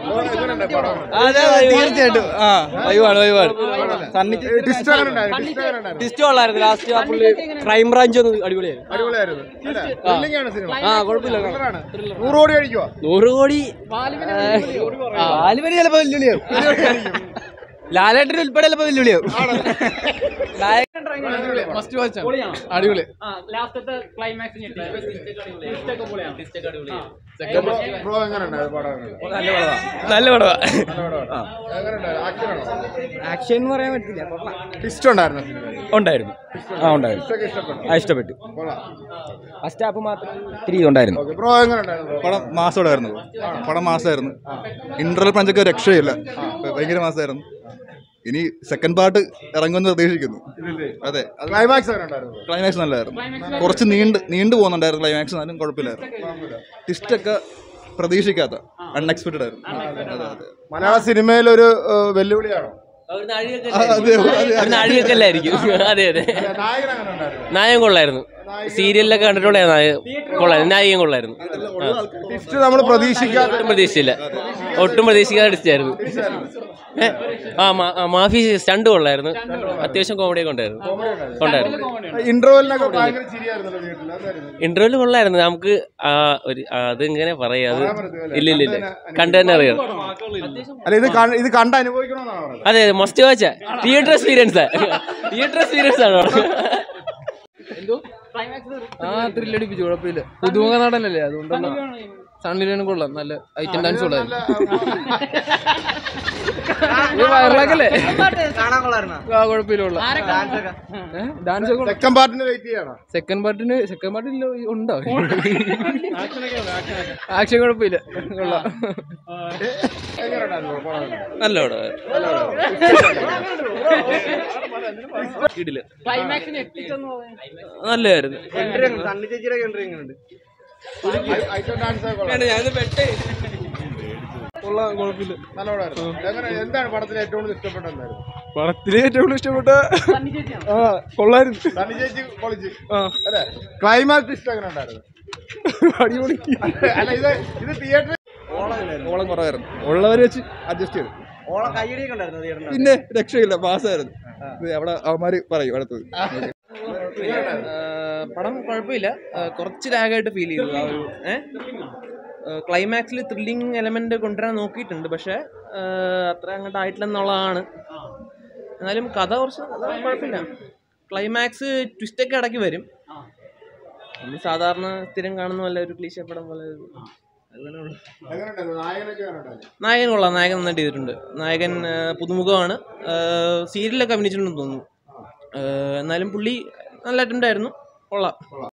എങ്ങനെയുണ്ട് പടം അതെ തീർച്ചയായിട്ടും ആ വൈവാണ് വൈവാണ് ടിസ്റ്റ് എങ്ങനെ ഉണ്ടായിരുന്നു ടിസ്റ്റ് എങ്ങനെ ഉണ്ടായിരുന്നു ടിസ്റ്റ് കൊള്ളായിരുന്നു ലാസ്റ്റ് ആ പുള്ളി ക്രൈം ബ്രാഞ്ച് ഒന്ന് അടിപൊളിയായിരുന്നു അടിപൊളിയായിരുന്നു അല്ലേ? Thrilling ആണ് സിനിമ ആ കുഴപ്പമില്ല Thriller ആണ്. നൂറ് കോടി കഴിക്കുവോ നൂറ് കോടി വാലുമണി ചിലപ്പോ വെല്ലുവിളിയാവും ലാലേട്ടൻ ഉൾപ്പെടെ ചിലപ്പോ വെല്ലുവിളിയാവും മസ്റ്റ് വാച്ച് അടിപൊളി ലാസ്റ്റത്തെ ക്ലൈമാക്സ് ബ്രോ എങ്ങനെ ഉണ്ടായിരുന്നു പടം നല്ല പടവാ എങ്ങനെ ഉണ്ടായിരുന്നു ആക്ഷൻ ആണോ ആക്ഷൻ എന്ന് പറയാൻ പറ്റില്ല ടിസ്റ്റ് ഉണ്ടായിരുന്നു സിനിമയിൽ ഉണ്ടായിരുന്നു ആ ഉണ്ടായിരുന്നു ടിസ്റ്റൊക്കെ ഇഷ്ടപ്പെട്ടു ആ ഇഷ്ടപ്പെട്ടു കൊള്ളാം ഫസ്റ്റ് ഹാഫ് മാത്രം ഇത്തിരി ഉണ്ടായിരുന്നു ഓക്കെ ബ്രോ എങ്ങനെ ഉണ്ടായിരുന്നു പടം മാസോടായിരുന്നു പടം മാസമായിരുന്നു ഇന്റർവൽ പഞ്ചൊക്കെ രക്ഷയില്ല ഭയങ്കര മാസമായിരുന്നു ഇനി സെക്കൻഡ് പാർട്ട് ഇറങ്ങുമെന്ന് പ്രതീക്ഷിക്കുന്നു അതെ അത് ക്ലൈമാക്സ് എങ്ങനെ ഉണ്ടായിരുന്നു ക്ലൈമാക്സ് നല്ലതായിരുന്നു കുറച്ച് നീണ്ട് നീണ്ടു പോകുന്നുണ്ടായിരുന്നു ക്ലൈമാക്സ് എന്നാലും കുഴപ്പമില്ലായിരുന്നു ട്വിസ്റ്റ് ഒക്കെ പ്രതീക്ഷിക്കാത്ത അൺഎക്സ്പെക്റ്റഡ് ആയിരുന്നു അതെ അതെ മലയാള സിനിമയിൽ ഒരു ഏഹ്, വെല്ലുവിളിയാണോ അതെ അതെ നാഴികയൊക്കെ അല്ലായിരിക്കും അതെ അതെ നായകൻ എങ്ങനെ ഉണ്ടായിരുന്നു നായം കൊള്ളായിരുന്നു സീരിയലിലൊക്കെ കണ്ടിട്ടുള്ള നായ കൊള്ളായിരുന്നു നായികം കൊള്ളായിരുന്നു ടിസ്റ്റ് നമ്മൾ പ്രതീക്ഷിക്കാത്ത ഒട്ടും പ്രതീക്ഷിച്ചില്ല ഒട്ടും പ്രതീക്ഷിക്കാതെ ഡിസ്റ്റായിരുന്നു ഏ? ആ മാ- ആ, മാഫി സ്റ്റണ്ട് കൊള്ളായിരുന്നു അത്യാവശ്യം കോമഡിയൊക്കെ ഉണ്ടായിരുന്നു ഉണ്ടായിരുന്നു ഇന്റർവെലിനൊക്കെ ഭയങ്കര ചിരിയായിരുന്നല്ലോ വീട്ടിൽ അതായിരുന്നു ഇന്റർവ്യൂല് കൊള്ളായിരുന്നു നമുക്ക് ആ ഒരു ആ, അതെങ്ങനെ പറയാ അത് ഇല്ല ഇല്ല ഇല്ല കണ്ടു തന്നെ അറിയാം അല്ല ഇത് കണ്ട്- ഇത് കണ്ട് അനുഭവിക്കണമെന്നാണ് പറഞ്ഞത് അതെ അതെ must watch theatre experience theatre experience ആണ് ആ ത്രില്ലടിപ്പിച്ചു കുഴപ്പമില്ല പുതുമുഖ നടനല്ലേ അതുകൊണ്ടുള്ള സണ്ണിലാണ് കൊള്ളാം നല്ല ഐറ്റം ഡാൻസ് കൊള്ളായിരുന്നു വയറിളക്കല്ലേ ആ കുഴപ്പമില്ല കൊള്ളാം ഡാൻസ് ഒക്കെ സെക്കൻഡ് പാർട്ടിന് വെയിറ്റ് ചെയ്യണം സെക്കൻഡ് പാർട്ടിന് സെക്കൻഡ് പാർട്ടിൽ ഉണ്ടോ ആക്ഷൻ കുഴപ്പമില്ല കൊള്ളാം നല്ല ഇടില്ല ക്ലൈമാക്സിന് എത്തിച്ചെന്ന് നല്ലതായിരുന്നു ഐറ്റം ഡാൻസ് നല്ലോണമായിരുന്നു എങ്ങനെ എന്താണ് പടത്തിൽ ഏറ്റവും കൂടുതൽ ഇഷ്ടപ്പെട്ടത് എന്തായിരുന്നു പടത്തിലെ ഏറ്റവും കൂടുതൽ ഇഷ്ടപ്പെട്ട ആ കൊള്ളായിരുന്നു സണ്ണി ചേച്ചി പൊളിച്ച് അല്ലേ ക്ലൈമാക്സ് ഇഷ്ടം എങ്ങനെ ഉണ്ടായിരുന്നു അടിപൊളി അല്ല ഇത് ഇത് തിയേറ്റർ ഓളം കുറവായിരുന്നു ഉള്ളവർ വെച്ച് അഡ്ജസ്റ്റ് ചെയ്തു പിന്നെ രക്ഷയില്ല മാസമായിരുന്നു ഇത് അവിടെ അവന്മാര് പറയും അടുത്തത് പടം കുഴപ്പമില്ല ആ, കുറച്ച് ലാഗായിട്ട് ഫീൽ ചെയ്തു ആ ഒരു ക്ലൈമാക്സിൽ ത്രില്ലിംഗ് എലമെന്റ് കൊണ്ടുവരാൻ നോക്കിയിട്ടുണ്ട് പക്ഷെ ആ, അത്ര അങ്ങോട്ട് ആയിട്ടില്ലെന്നുള്ളതാണ് എന്നാലും കഥ കുറച്ച് കഥ കുഴപ്പമില്ല ക്ലൈമാക്സ് ട്വിസ്റ്റൊക്കെ ഇടയ്ക്ക് വരും നമ്മൾ സാധാരണ സ്ഥിരം കാണുന്ന പോലെ ഒരു ക്ലീശ പടം പോലെ ഒരു- അങ്ങനെ ഉള്ളു. എങ്ങനെ ഉണ്ടായിരുന്നു നായകനൊക്കെ എങ്ങനെ ഉണ്ടായിരുന്നു നായകൻ കൊള്ളാം നായകൻ നന്നായിട്ട് ചെയ്തിട്ടുണ്ട് നായകൻ ആ, പുതുമുഖമാണ് ആ, സീരിയലൊക്കെ അഭിനയിച്ചിട്ടുണ്ടെന്ന് തോന്നുന്നു ആ, എന്നാലും പുള്ളി നല്ല അറ്റംപ്റ്റ് ആയിരുന്നു കൊള്ളാം